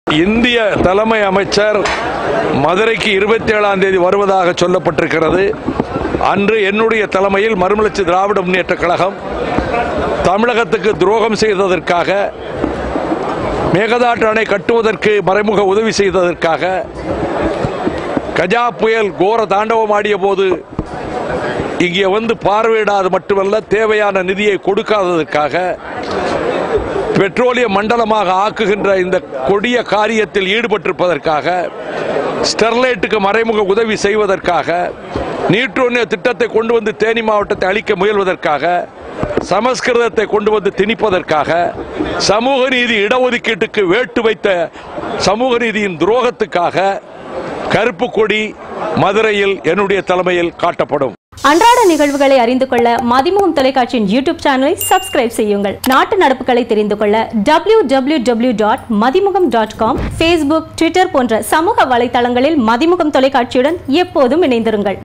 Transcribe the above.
இந்திய தலைமை அமைச்சர் மதுரைக்கு இருபத்தி ஏழாம் தேதி வருவதாக சொல்லப்பட்டிருக்கிறது அன்று என்னுடைய தலைமையில் மறுமலர்ச்சி திராவிட முன்னேற்ற கழகம் தமிழகத்துக்கு துரோகம் செய்ததற்காக மேகதாட்டு அணை கட்டுவதற்கு மறைமுக உதவி செய்ததற்காக கஜா புயல் கோர தாண்டவமாடிய போது இங்கே வந்து பார்வையிடாது மட்டுமல்ல தேவையான நிதியை கொடுக்காததற்காக பெட்ரோலிய மண்டலமாக ஆக்குகின்ற இந்த கொடிய காரியத்தில் ஈடுபட்டிருப்பதற்காக ஸ்டெர்லைட்டுக்கு மறைமுக உதவி செய்வதற்காக நீட்டோனிய திட்டத்தை கொண்டு வந்து தேனி மாவட்டத்தை அழிக்க முயல்வதற்காக சமஸ்கிருதத்தை கொண்டு வந்து திணிப்பதற்காக சமூக நீதி இடஒதுக்கீட்டுக்கு வேட்டு வைத்த சமூக நீதியின் துரோகத்துக்காக கருப்பு கொடி மதுரையில் என்னுடைய தலைமையில் காட்டப்படும் அன்றாட நிகழ்வுகளை அறிந்து கொள்ள மதிமுகம் தொலைக்காட்சியின் யூடியூப் சேனலை சப்ஸ்கிரைப் செய்யுங்கள் நாட்டு நடப்புகளை தெரிந்து கொள்ள W W W dot Mathimugam dot com Facebook Twitter போன்ற சமூக வலைதளங்களில் மதிமுகம் தொலைக்காட்சியுடன் எப்போதும் இணைந்திருங்கள்